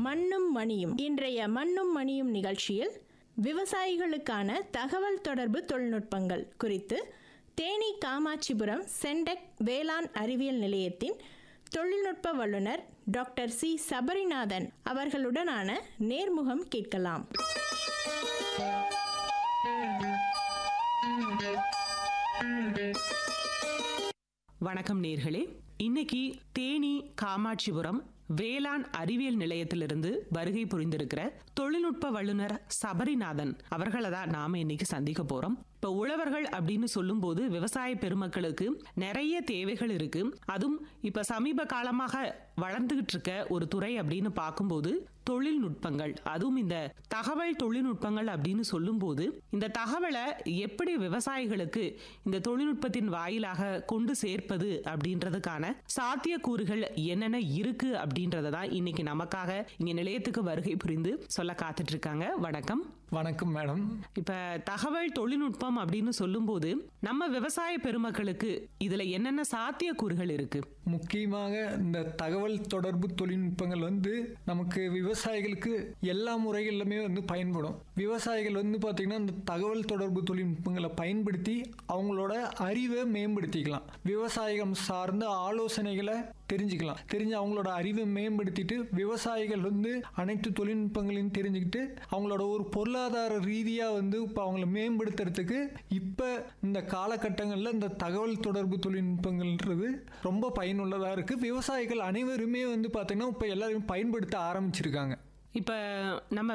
மண்ணும் மணியும் இன்றைய மண்ணும் மணியும் நிகழ்ச்சியில் விவசாயிகளுக்கான தகவல் தொடர்பு தொழில்நுட்பங்கள் குறித்து தேனி காமாட்சிபுரம் சென்டெக் வேளாண் அறிவியல் நிலையத்தின் தொழில்நுட்ப வல்லுநர் டாக்டர் சி சபரிநாதன் அவர்களுடனான நேர்முகம் கேட்கலாம் வணக்கம் நேர்களே இன்னைக்கு தேனி காமாட்சிபுரம் வேளாண் அறிவியல் நிலையத்திலிருந்து வருகை புரிந்திருக்கிற தொழில்நுட்ப வல்லுநர் சபரிநாதன் அவர்களை தான் நாம இன்னைக்கு சந்திக்க போறோம் இப்ப உழவர்கள் அப்படின்னு சொல்லும்போது விவசாய பெருமக்களுக்கு நிறைய தேவைகள் இருக்கு அதுவும் இப்ப சமீப காலமாக வளர்ந்துகிட்டு இருக்க ஒரு துறை அப்படின்னு பார்க்கும்போது தொழில்நுட்பங்கள் அதுவும் இந்த தகவல் தொழில்நுட்பங்கள் அப்படின்னு சொல்லும்போது இந்த தகவலை எப்படி விவசாயிகளுக்கு இந்த தொழில்நுட்பத்தின் வாயிலாக கொண்டு சேர்ப்பது அப்படின்றதுக்கான சாத்தியக்கூறுகள் என்னென்ன இருக்கு அப்படின்றத தான் இன்னைக்கு நமக்காக இங்க நிலையத்துக்கு வருகை புரிந்து சொல்ல காத்துட்டு இருக்காங்க வணக்கம் வணக்கம் மேடம் இப்ப தகவல் தொழில்நுட்பம் அப்படின்னு சொல்லும்போது நம்ம விவசாய பெருமக்களுக்கு இதுல என்னென்ன சாத்தியக்கூறுகள் இருக்கு முக்கியமாக இந்த தகவல் தொடர்பு தொழில்நுட்பங்கள் வந்து நமக்கு விவசாயிகளுக்கு எல்லா முறைகளிலுமே வந்து பயன்படும் விவசாயிகள் வந்து பார்த்திங்கன்னா இந்த தகவல் தொடர்பு தொழில்நுட்பங்களை பயன்படுத்தி அவங்களோட அறிவை மேம்படுத்திக்கலாம் விவசாயிகள் சார்ந்த ஆலோசனைகளை தெரிஞ்சுக்கலாம் தெரிஞ்சு அவங்களோட அறிவை மேம்படுத்திட்டு விவசாயிகள் வந்து அனைத்து தொழில்நுட்பங்களையும் தெரிஞ்சுக்கிட்டு அவங்களோட ஒரு பொருளாதார ரீதியாக வந்து இப்போ அவங்கள மேம்படுத்துறதுக்கு இப்போ இந்த காலகட்டங்களில் இந்த தகவல் தொடர்பு தொழில்நுட்பங்கள்ன்றது ரொம்ப பயனுள்ளதாக இருக்குது விவசாயிகள் அனைவருமே வந்து பார்த்திங்கன்னா இப்போ எல்லாரும் பயன்படுத்த ஆரம்பிச்சிருக்காங்க இப்ப நம்ம